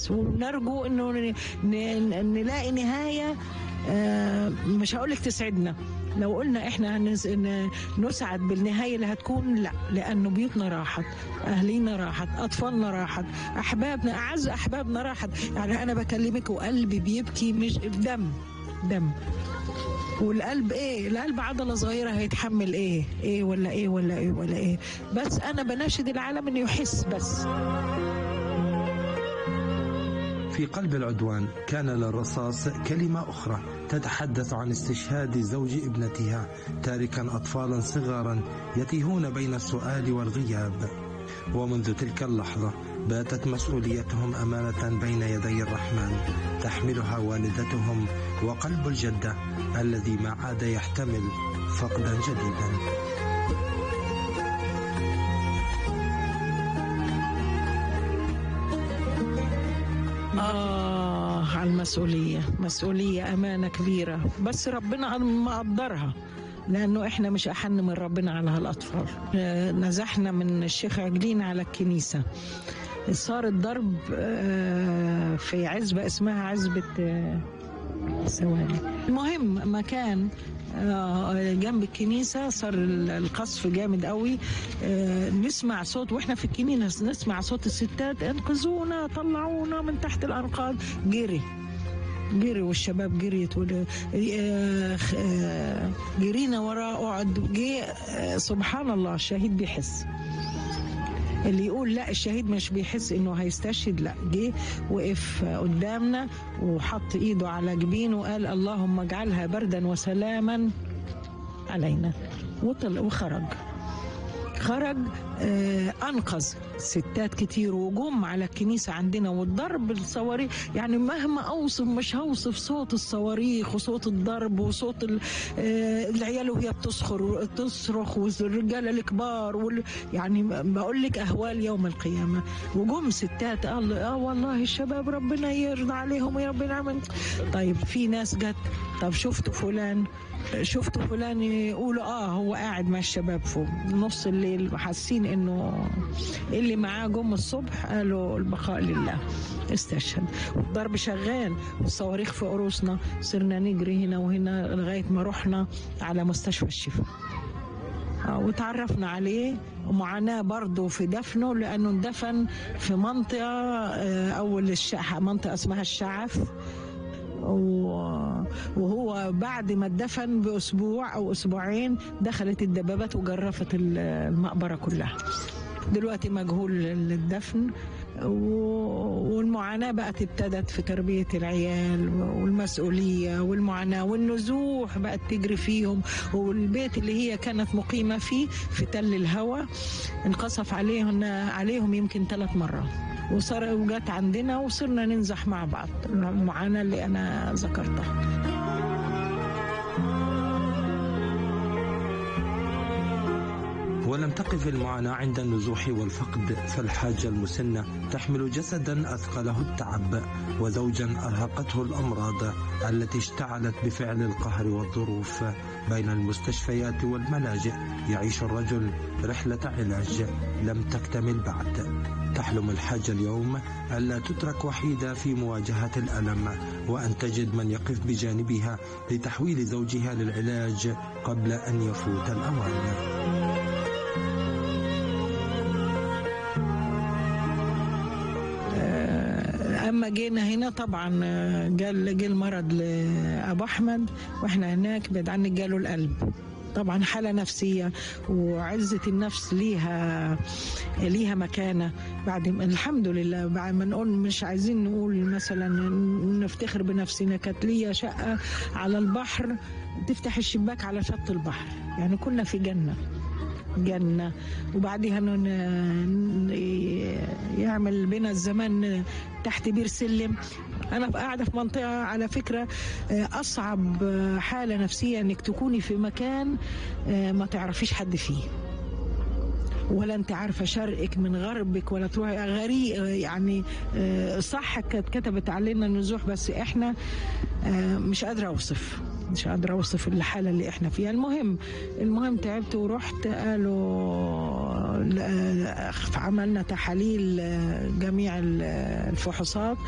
بس ونرجو انه ن- ن- نلاقي نهايه آه، مش هقول لك تسعدنا لو قلنا احنا هنز... ن- نسعد بالنهايه اللي هتكون لا لانه بيوتنا راحت اهلينا راحت اطفالنا راحت احبابنا اعز احبابنا راحت يعني انا بكلمك وقلبي بيبكي مش دم دم والقلب ايه القلب عضله صغيره هيتحمل ايه ايه ولا ايه ولا ايه ولا ايه بس انا بناشد العالم انه يحس بس في قلب العدوان كان للرصاص كلمة أخرى تتحدث عن استشهاد زوج ابنتها تاركا أطفالا صغارا يتيهون بين السؤال والغياب ومنذ تلك اللحظة باتت مسؤوليتهم أمانة بين يدي الرحمن تحملها والدتهم وقلب الجدة الذي ما عاد يحتمل فقدا جديدا آه على المسؤولية مسؤولية أمانة كبيرة بس ربنا مقدرها لأنه إحنا مش أحن من ربنا على هالأطفال آه، نزحنا من الشيخ عجلين على الكنيسة صار الضرب آه، في عزبة اسمها عزبة آه، ثواني المهم مكان آه، جنب الكنيسة صار ال- القصف جامد قوي آه، نسمع صوت واحنا في الكنيسة نسمع صوت الستات انقذونا طلعونا من تحت الأنقاض جري جري والشباب جريت وال- آه، خ- آه، جرينا وراه قعد جه آه، سبحان الله الشهيد بيحس اللي يقول لا الشهيد مش بيحس انه هيستشهد لا جه وقف قدامنا وحط ايده على جبينه وقال اللهم اجعلها بردا وسلاما علينا وطل وخرج خرج آه انقذ ستات كتير وجم على الكنيسه عندنا والضرب الصواريخ يعني مهما اوصف مش هوصف صوت الصواريخ وصوت الضرب وصوت ال- آه العيال وهي بتصخر تصرخ والرجاله الكبار وال يعني بقول لك اهوال يوم القيامه وجم ستات قال اه والله الشباب ربنا يرضى عليهم ويا ربنا يعمل طيب في ناس جت طب شفتوا فلان شفتوا فلان يقولوا اه هو قاعد مع الشباب فوق نص الليل حاسين انه اللي معاه جم الصبح قالوا البقاء لله استشهد والضرب شغال والصواريخ في قروسنا صرنا نجري هنا وهنا لغايه ما رحنا على مستشفى الشفاء آه، وتعرفنا عليه ومعاناة برضه في دفنه لأنه اندفن في منطقة آه، أول الشعف منطقة اسمها الشعف و- وهو بعد ما اتدفن باسبوع او اسبوعين دخلت الدبابات وجرفت ال- المقبره كلها دلوقتي مجهول الدفن و- والمعاناة بقت ابتدت في تربية العيال والمسؤولية والمعاناة والنزوح بقت تجري فيهم والبيت اللي هي كانت مقيمة فيه في تل الهوى انقصف عليهم عليهم يمكن ثلاث مرات وصار وجات عندنا وصرنا ننزح مع بعض المعاناة اللي أنا ذكرتها ولم تقف المعاناة عند النزوح والفقد فالحاجة المسنة تحمل جسدا أثقله التعب وزوجا أرهقته الأمراض التي اشتعلت بفعل القهر والظروف بين المستشفيات والملاجئ يعيش الرجل رحلة علاج لم تكتمل بعد تحلم الحاجة اليوم ألا تترك وحيدة في مواجهة الألم وأن تجد من يقف بجانبها لتحويل زوجها للعلاج قبل أن يفوت الأوان اما جينا هنا طبعا آه، جال جه المرض لابو احمد واحنا هناك بعد عنك جاله القلب طبعا حالة نفسية وعزة النفس ليها ليها مكانة بعد ما الحمد لله بعد ما نقول مش عايزين نقول مثلا نفتخر بنفسنا كانت ليا شقة على البحر تفتح الشباك على شط البحر يعني كنا في جنة جنة وبعدها ن- ن- يعمل بنا الزمان تحت بير سلم أنا قاعدة في منطقة على فكرة آه، أصعب آه، حالة نفسية إنك تكوني في مكان آه، ما تعرفيش حد فيه ولا انت عارفه شرقك من غربك ولا تروحي غريق يعني آه، صح كانت كتبت علينا نزوح بس احنا آه، مش قادره اوصف مش قادره اوصف الحاله اللي احنا فيها المهم المهم تعبت ورحت قالوا لا، عملنا تحاليل آه، جميع الفحوصات